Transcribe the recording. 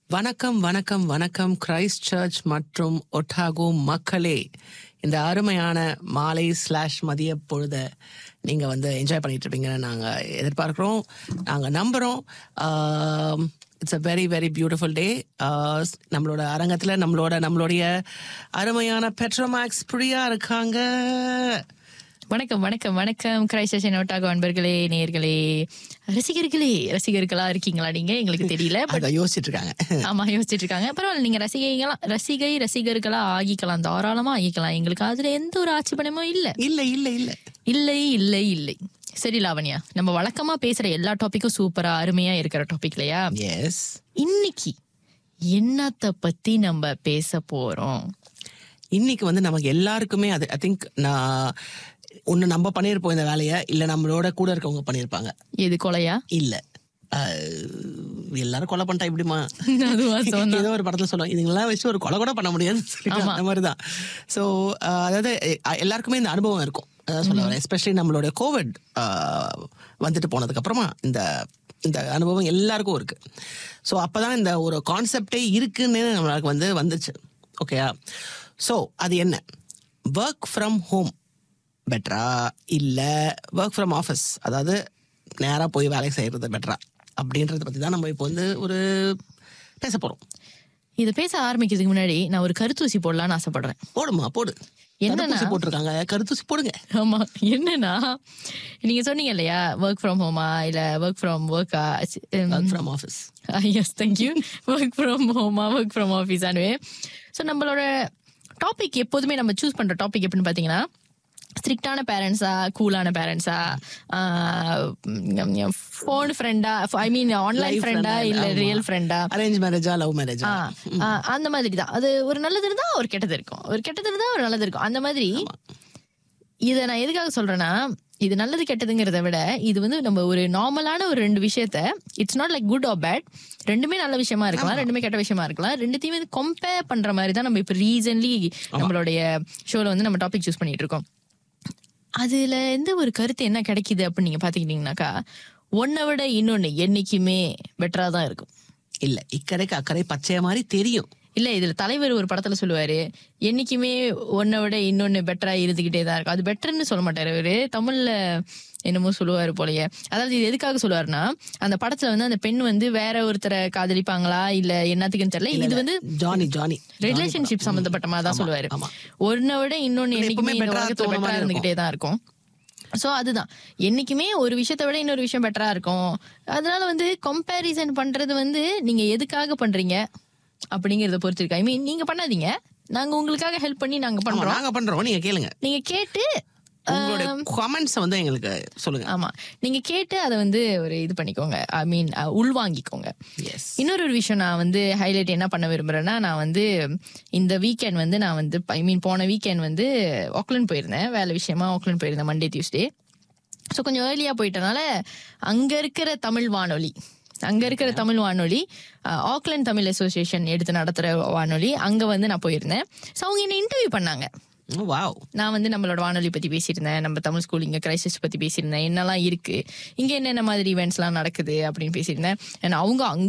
வணக்கம் வணக்கம் வணக்கம் கிரைஸ்ட் சர்ச் மற்றும் ஒட்டாகோ மக்களே இந்த அருமையான மாலை ஸ்லாஷ் மதிய பொழுத நீங்க வந்து என்ஜாய் பண்ணிட்டு இருப்பீங்கன்னு நாங்க எதிர்பார்க்கிறோம் நாங்க நம்புறோம் it's a very very beautiful day நம்மளோட அரங்கத்துல நம்மளோட நம்மளுடைய அருமையான பெட்ரோமேக்ஸ் பிரியா இருக்காங்க வணக்கம் வணக்கம் வணக்கம் கிரைஸ்ட் நோட்டாக அன்பர்களே நேயர்களே ரசிகர்களே ரசிகர்களா இருக்கீங்களா நீங்க எங்களுக்கு தெரியல பட் அதை யோசிச்சுட்டு இருக்காங்க ஆமா யோசிச்சுட்டு இருக்காங்க பரவாயில்ல நீங்க ரசிகைகளா ரசிகை ரசிகர்களா ஆகிக்கலாம் தாராளமா ஆகிக்கலாம் எங்களுக்கு அதுல எந்த ஒரு ஆட்சேபனமும் இல்ல இல்ல இல்ல இல்ல இல்லை இல்லை இல்லை சரி லாவண்யா நம்ம வழக்கமா பேசுற எல்லா டாபிக்கும் சூப்பரா அருமையா இருக்கிற டாபிக் இல்லையா எஸ் இன்னைக்கு என்னத்த பத்தி நம்ம பேச போறோம் இன்னைக்கு வந்து நமக்கு எல்லாருக்குமே அது ஐ திங்க் நான் ஒன்று நம்ம பண்ணியிருப்போம் இந்த வேலையை இல்லை நம்மளோட கூட இருக்கவங்க பண்ணியிருப்பாங்க எது கொலையா இல்ல அஹ், எல்லாரும் கொலை பண்ணிட்டா எப்படிமா அதுவா சொன்னா ஏதோ ஒரு படத்துல சொல்லுவாங்க இதுங்கெல்லாம் வச்சு ஒரு கொலை கூட பண்ண முடியாது அந்த மாதிரி தான் ஸோ அதாவது அஹ், எல்லாருக்குமே இந்த அனுபவம் இருக்கும் அதான் சொல்ல வரேன் எஸ்பெஷலி நம்மளோட கோவிட் வந்துட்டு போனதுக்கு அப்புறமா இந்த இந்த அனுபவம் எல்லாருக்கும் இருக்கு ஸோ அப்பதான் இந்த ஒரு கான்செப்டே இருக்குன்னு நம்மளுக்கு வந்து வந்துச்சு ஓகேயா ஸோ அது என்ன ஒர்க் ஃப்ரம் ஹோம் பெட்டரா இல்ல ஒர்க் ஃப்ரம் ஆஃபீஸ் அதாவது நேரா போய் வேலை செய்யறது பெட்டரா அப்படின்றத பத்தி தான் நம்ம இப்போ வந்து ஒரு பேச போறோம் இத பேச ஆரம்பிக்கிறதுக்கு முன்னாடி நான் ஒரு கருத்தூசி போடலாம்னு ஆசைப்படுறேன் போடுமா போடு என்னன்னா- தடுப்பூசி போட்டிருக்காங்க கருத்தூசி போடுங்க ஆமா என்னன்னா நீங்க சொன்னீங்க இல்லையா ஒர்க் ஃப்ரம் ஹோமா இல்ல ஒர்க் ஃப்ரம் ஒர்க்கா work from office yes thank you work from ஹோமா work from office anyway so நம்மளோட டாபிக் எப்போதுமே நம்ம சூஸ் பண்ற டாபிக் எப்படின்னு பாத்தீங்கன்னா ஸ்ட்ரிக்டான பேரண்ட்ஸா கூலான பேரண்ட்ஸா ஃபோன் ஃப்ரெண்டா ஐ மீன் ஆன்லைன் Live ஃப்ரெண்டா friend, இல்ல ஆமா. ரியல் ஃப்ரெண்டா அரேஞ்ச் மேரேஜா லவ் மேரேஜா ஆ, ஆ, அந்த மாதிரி தான் அது ஒரு நல்லது இருந்தா ஒரு கெட்டது இருக்கும் ஒரு கெட்டது இருந்தா ஒரு நல்லது இருக்கும் அந்த மாதிரி இத நான் எதுக்காக சொல்றேன்னா இது நல்லது கெட்டதுங்கிறத விட இது வந்து நம்ம ஒரு நார்மலான ஒரு ரெண்டு விஷயத்த it's not like good or bad ரெண்டுமே நல்ல விஷயமா இருக்கலாம் ரெண்டுமே கெட்ட விஷயமா இருக்கலாம் ரெண்டுத்தையும் வந்து கம்பேர் பண்ற மாதிரி தான் நம்ம இப்ப ரீசன்ட்லி நம்மளுடைய ஷோல வந்து நம்ம டாபிக் சூஸ் பண்ணிட்டு இருக்கோம் அதுல எந்த ஒரு கருத்து என்ன கிடைக்குது அப்படின்னு நீங்க பாத்துக்கிட்டீங்கன்னாக்கா ஒன்னை விட இன்னொன்னு என்னைக்குமே பெட்டரா தான் இருக்கும் இல்ல இக்கரைக்கு அக்கறை பச்சைய மாதிரி தெரியும் இல்ல இதுல தலைவர் ஒரு படத்துல சொல்லுவாரு என்னைக்குமே ஒன்னை விட இன்னொன்னு பெட்டரா இருந்துகிட்டே தான் இருக்கும் அது பெட்டர்னு சொல்ல மாட்டாரு அவரு தமிழ்ல என்னமோ சொல்லுவாரு போலயே அதாவது இது எதுக்காக சொல்லுவாருன்னா அந்த படத்துல வந்து அந்த பெண் வந்து வேற ஒருத்தரை காதலிப்பாங்களா இல்ல என்னத்துக்குன்னு தெரியல இது வந்து ஜானி ஜானி ரிலேஷன்ஷிப் சம்பந்தப்பட்ட மாதிரி தான் சொல்லுவாரு ஆமா. ஒன்னை விட இன்னொன்னு எப்பவுமே என்னைக்குமே இந்த better ஆ உலகத்துல தோண better ஆ மாதிரி இருந்துகிட்டே தான் இருக்கும் சோ அதுதான் என்னைக்குமே ஒரு விஷயத்தை விட இன்னொரு விஷயம் பெட்டரா இருக்கும் அதனால வந்து கம்பேரிசன் பண்றது வந்து நீங்க எதுக்காக பண்றீங்க அப்படிங்கறத பொறுத்து இருக்கு ஐ மீன் நீங்க பண்ணாதீங்க நாங்க உங்களுக்காக ஹெல்ப் பண்ணி நாங்க ஆமா, பண்றோம் நாங்க பண்றோம் நீங்க கேளுங்க நீங்க கேட்டு உங்களுடைய கமெண்ட்ஸ் வந்து எங்களுக்கு சொல்லுங்க ஆமா நீங்க கேட்டு அதை வந்து ஒரு இது பண்ணிக்கோங்க ஐ மீன் உள்வாங்கிக்கோங்க எஸ் இன்னொரு ஒரு விஷயம் நான் வந்து ஹைலைட் என்ன பண்ண விரும்புறேன்னா நான் வந்து இந்த வீக்கெண்ட் வந்து நான் வந்து ஐ மீன் போன வீக்கெண்ட் வந்து ஆக்லண்ட் போயிருந்தேன் வேலை விஷயமா ஆக்லண்ட் போயிருந்தேன் மண்டே டியூஸ்டே ஸோ கொஞ்சம் ஏர்லியா போயிட்டனால அங்க இருக்கிற தமிழ் வானொலி அங்க இருக்கிற தமிழ் வானொலி அஹ், ஆக்லண்ட் தமிழ் அசோசியேஷன் எடுத்து நடத்துற வானொலி அங்க வந்து நான் போயிருந்தேன் ஸோ அவங்க என்ன இன்டர்வியூ பண்ணாங்க வாவ் நான் வந்து நம்மளோட வானொலி பத்தி பேசியிருந்தேன் நம்ம தமிழ் ஸ்கூல் இங்க கிரைசிஸ் பத்தி பேசியிருந்தேன் என்னெல்லாம் இருக்கு இங்க என்னென்ன மாதிரி ஈவெண்ட்ஸ்லாம் நடக்குது அப்படின்னு பேசியிருந்தேன் And அவங்க அங்க